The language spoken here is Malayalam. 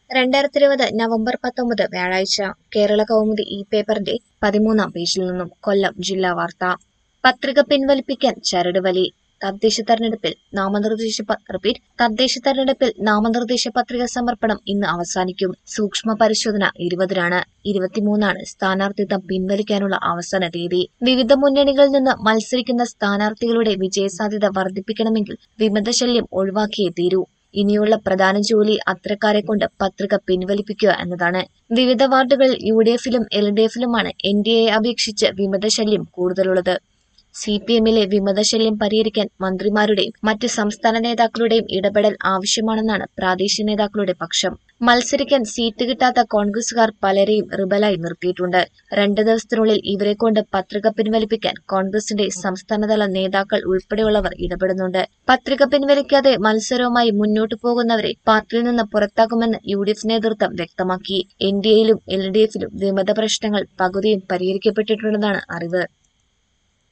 രണ്ടായിരത്തി ഇരുപത് നവംബർ പത്തൊമ്പത് വ്യാഴാഴ്ച കേരള കൗമുദി ഈ പേപ്പറിന്റെ പതിമൂന്നാം പേജിൽ നിന്നും കൊല്ലം ജില്ലാ വാർത്ത പത്രിക പിൻവലിപ്പിക്കാൻ ചരട് വലി തദ്ദേശ തെരഞ്ഞെടുപ്പിൽ നാമനിർദ്ദേശ പ- റിപ്പീറ്റ് തദ്ദേശ തെരഞ്ഞെടുപ്പിൽ നാമനിർദ്ദേശ പത്രിക സമർപ്പണം ഇന്ന് അവസാനിക്കും സൂക്ഷ്മ പരിശോധന ഇരുപതിനാണ് ഇരുപത്തിമൂന്നാണ് സ്ഥാനാർത്ഥിത്വം പിൻവലിക്കാനുള്ള അവസാന തീയതി വിവിധ മുന്നണികളിൽ നിന്ന് മത്സരിക്കുന്ന സ്ഥാനാർത്ഥികളുടെ വിജയസാധ്യത വർദ്ധിപ്പിക്കണമെങ്കിൽ വിമതശല്യം ഒഴിവാക്കിയേ തീരൂ ഇനിയുള്ള പ്രധാന ജോലി അത്തരക്കാരെ കൊണ്ട് പത്രിക പിൻവലിപ്പിക്കുക എന്നതാണ് വിവിധ വാർഡുകളിൽ യു ഡി എഫിലും എൽ ഡി എഫിലുമാണ് എൻ ഡി എയെ അപേക്ഷിച്ച് വിമതശല്യം കൂടുതലുള്ളത് സി പി എമ്മിലെ വിമതശല്യം പരിഹരിക്കാൻ മന്ത്രിമാരുടെയും മറ്റ് സംസ്ഥാന നേതാക്കളുടെയും ഇടപെടൽ ആവശ്യമാണെന്നാണ് പ്രാദേശിക നേതാക്കളുടെ പക്ഷം മത്സരിക്കാൻ സീറ്റ് കിട്ടാത്ത കോൺഗ്രസുകാർ പലരെയും റിബലായി നിർത്തിയിട്ടുണ്ട് രണ്ട് ദിവസത്തിനുള്ളിൽ ഇവരെ കൊണ്ട് പത്രിക പിൻവലിപ്പിക്കാൻ കോൺഗ്രസിന്റെ സംസ്ഥാനതല നേതാക്കൾ ഉൾപ്പെടെയുള്ളവർ ഇടപെടുന്നുണ്ട് പത്രിക പിൻവലിക്കാതെ മത്സരവുമായി മുന്നോട്ടു പോകുന്നവരെ പാർട്ടിയിൽ നിന്ന് പുറത്താക്കുമെന്ന് യു ഡി എഫ് നേതൃത്വം വ്യക്തമാക്കി എൻ ഡി എയിലും എൽ ഡി എഫിലും വിമത പ്രശ്നങ്ങൾ പകുതിയും പരിഹരിക്കപ്പെട്ടിട്ടുണ്ടെന്നാണ് അറിവ്